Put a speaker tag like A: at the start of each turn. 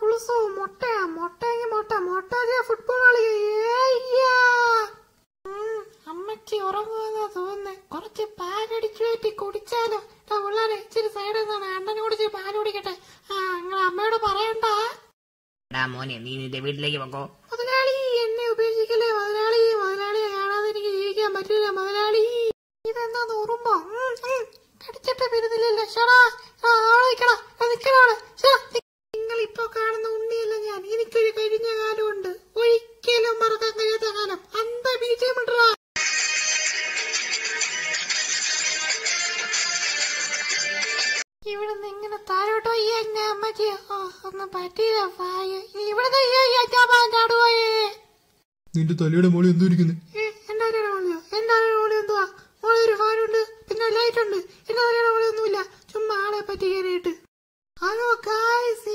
A: ഉളുസു മുട്ടയാ മുട്ടയെങ്കിൽ മുട്ട മുട്ട ഫുട്ബോൾ കളി ഏയ്യാ. ഉം, അമ്മച്ചി ഉറങ്ങുമെന്നാ തോന്നുന്നേ കുറച്ച് പാലടിച്ചു കയറ്റി കുടിച്ചാലോ ഇതാ പിള്ളേരെ ഇച്ചിരി സൈഡിൽ നിന്നാണ് അണ്ണനെ കുടിച്ച് പാല് കുടിക്കട്ടെ ആ നിങ്ങൾ അമ്മയോട് പറയണ്ട
B: എടാ മോനെ നീ നിന്റെ വീട്ടിലേക്ക് പോക്കോ
A: മുതലാളി എന്നെ ഉപേക്ഷിക്കല്ലേ മുതലാളി മുതലാളിയെ കാണാതെ എനിക്ക് ജീവിക്കാൻ പറ്റില്ല മുതലാളി ഇതെന്താ ഉറുമ്പോ ഉം, ഉം. കടിച്ചിട്ട് വരുന്നില്ലല്ലോ ഷടാ ആളെ നിക്കടാ നിക്കണാണ് നിങ്ങൾ ഇപ്പൊ കാണുന്ന ഉണ്ണിയല്ല ഞാൻ എനിക്കൊരു കഴിഞ്ഞ കാലമുണ്ട് ഒരിക്കലും മറക്കാൻ കഴിയാത്ത കാലം അന്ത ബീജമിട്ടാ ഇവിടുന്ന് ഇങ്ങനെ താഴോട്ടോ ഈ എന്നെ അമ്മച്ചി ഓ ഒന്നും പറ്റിയില്ല ഭായ ഇവിടുന്ന് ഈ ഞാൻ ചാടുപോയേ
C: നിന്റെ തലയുടെ മോളിൽ എന്തോ ഇരിക്കുന്നത്
A: ഏ, എന്റെ തലയുടെ മുകളിലോ എന്റെ തലയുടെ മുകളിൽ എന്തുവാ മുകളിൽ ഒരു ഫാനുണ്ട് പിന്നെ ലൈറ്റ് ഉണ്ട് എന്റെ തലയുടെ മുകളിൽ ഒന്നുമില്ല ചുമ്മാ ആളെ പറ്റി കയറിയിട്ട് ഹലോ ഗായ്സ്